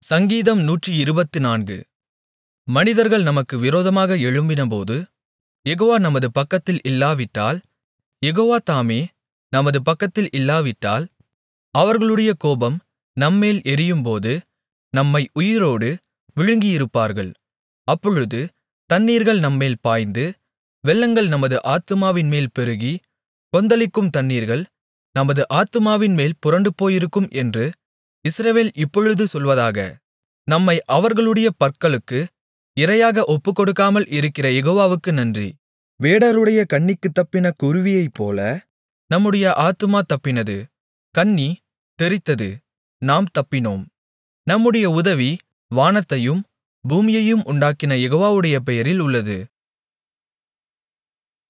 சங்கீதம் நூற்றிருபத்துநான்கு மனிதர்கள் நமக்கு விரோதமாக எழும்பினபோது யெகோவா நமது பக்கத்தில் இல்லாவிட்டால் யெகோவா தாமே நமது பக்கத்தில் இல்லாவிட்டால் அவர்களுடைய கோபம் நம்மேல் எரியும்போது நம்மை உயிரோடு விழுங்கியிருப்பார்கள் அப்பொழுது தண்ணீர்கள் நம்மேல் பாய்ந்து வெள்ளங்கள் நமது ஆத்துமாவின்மேல் பெருகி கொந்தளிக்கும் தண்ணீர்கள் நமது ஆத்துமாவின்மேல் புரண்டுபோயிருக்கும் என்று இஸ்ரவேல் இப்பொழுது சொல்வதாக நம்மை அவர்களுடைய பற்களுக்கு இரையாக ஒப்புக்கொடுக்காமல் இருக்கிற யெகோவாவுக்கு நன்றி வேடருடைய கண்ணிக்குத் தப்பின குருவியைப்போல நம்முடைய ஆத்துமா தப்பினது கண்ணி தெறித்தது நாம் தப்பினோம் நம்முடைய உதவி வானத்தையும் பூமியையும் உண்டாக்கின யெகோவாவுடைய பெயரில் உள்ளது